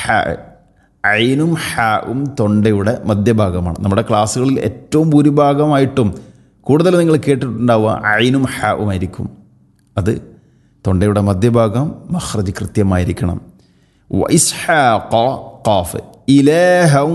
ഹ ഐനും ഹാവും തൊണ്ടയുടെ മധ്യഭാഗമാണ് നമ്മുടെ ക്ലാസ്സുകളിൽ ഏറ്റവും ഭൂരിഭാഗമായിട്ടും കൂടുതൽ നിങ്ങൾ കേട്ടിട്ടുണ്ടാവുക ഐനും ഹാവും ആയിരിക്കും അത് തൊണ്ടയുടെ മധ്യഭാഗം മഹ്റജ് കൃത്യമായിരിക്കണം വൈസ്ഹാഖ ഖാഫ് ഇലേഹം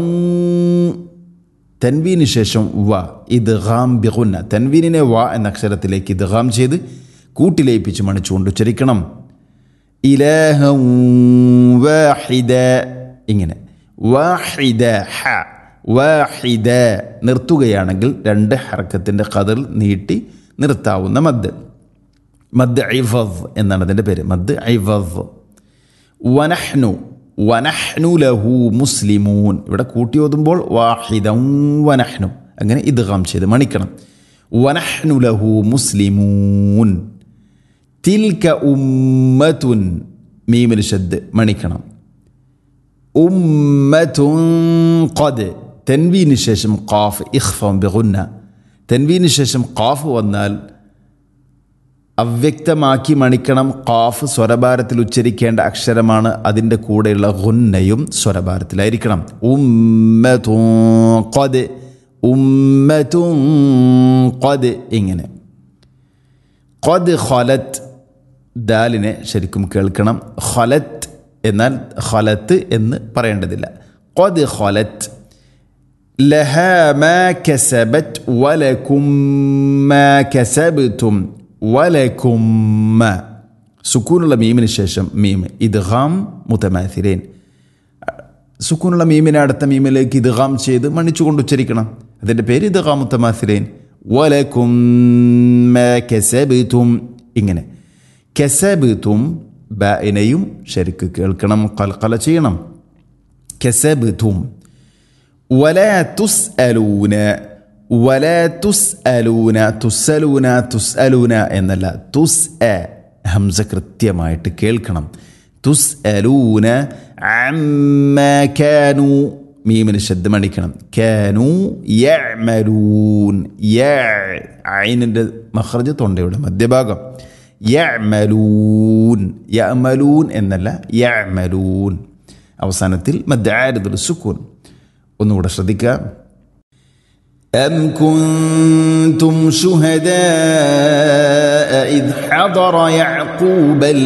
തൻവീന് ശേഷം വ ഇദ്ഗാം ബിഗുന്ന തൻവീനിനെ വ എന്ന അക്ഷരത്തിലേക്ക് ഇദ്ഗാം ചെയ്ത് കൂട്ടിലയിപ്പിച്ച് മണിച്ചുകൊണ്ട് ഉച്ചരിക്കണം ഇലേഹം വാഹിദ ഇങ്ങനെ വാഹിദ ഹ വാഹിദ നിർത്തുകയാണെങ്കിൽ രണ്ട് ഹർക്കത്തിൻ്റെ കതിർ നീട്ടി നിർത്താവുന്ന മദ് മദ് ഐവവ് എന്നാണ് അതിൻ്റെ പേര് മദ് ഐവവ് വനഹ്നു വനഹ്നു ലഹു മുസ്ലിമൂൻ ഇവിടെ കൂട്ടി ഓതുമ്പോൾ വാഹിദം വനഹ്നു അങ്ങനെ ഇദ്ഗാം ചെയ്ത് മണിക്കണം വനഹ്നു ലഹു മുസ്ലിമൂൻ തിൽക ഉമ്മത്തുൻ മീമിൽ ശദ് മണിക്കണം ഉമ്മത്തുൻ ഖദ് തെൻവീന് ശേഷം ഖാഫ് ഇഖ്ഫം ബിഗുന്ന തെൻവീന് ശേഷം ഖാഫ് വന്നാൽ അവ്യക്തമാക്കി മണിക്കണം ഖാഫ് സ്വരഭാരത്തിൽ ഉച്ചരിക്കേണ്ട അക്ഷരമാണ് അതിൻ്റെ കൂടെയുള്ള ഗുന്നയും സ്വരഭാരത്തിലായിരിക്കണം ഉമ്മതു ഖദ് ഉമ്മതു ഖദ് ഇങ്ങനെ ഖദ് ഖലത്ത് ദാലിനെ ശരിക്കും കേൾക്കണം ഖലത്ത് എന്നാൽ ഖലത്ത് എന്ന് പറയേണ്ടതില്ല ഖദ് ഖലത്ത് ലഹ മാ കസബത്ത് വലക്കും മാ കസബത്തും വലക്കും സുക്കൂനുള്ള മീമിന് ശേഷം മീം ഇദ്ഗാം മുതമാഥിരേൻ സുക്കൂനുള്ള മീമിനെ അടുത്ത മീമിലേക്ക് ഇദ്ഗാം ചെയ്ത് മണിച്ചുകൊണ്ട് ഉച്ചരിക്കണം അതിൻ്റെ പേര് ഇദ്ഗാം മുത്തമാഥിരേൻ വലക്കും കെസബിത്തും ഇങ്ങനെ കെസബിത്തും ബായിനെയും ശരിക്ക് കേൾക്കണം കൽക്കല ചെയ്യണം കെസബിത്തും വല തുസ് അലൂന വല തുസ് അലൂന തുസ്സലൂന തുസ് അലൂന എന്നല്ല തുസ് എ ഹംസ കൃത്യമായിട്ട് കേൾക്കണം തുസ് അലൂന കാനു മീമിന് ശബ്ദമണിക്കണം കാനു യമലൂൻ ഐനിൻ്റെ മഹ്റജ് തൊണ്ടയുടെ മധ്യഭാഗം യമലൂൻ യമലൂൻ എന്നല്ല യമലൂൻ അവസാനത്തിൽ മദ്ദാരിദുൽ സുക്കൂൻ ഒന്നുകൂടെ ശ്രദ്ധിക്കുക أم كنتم شهداء إذ حضر يعقوب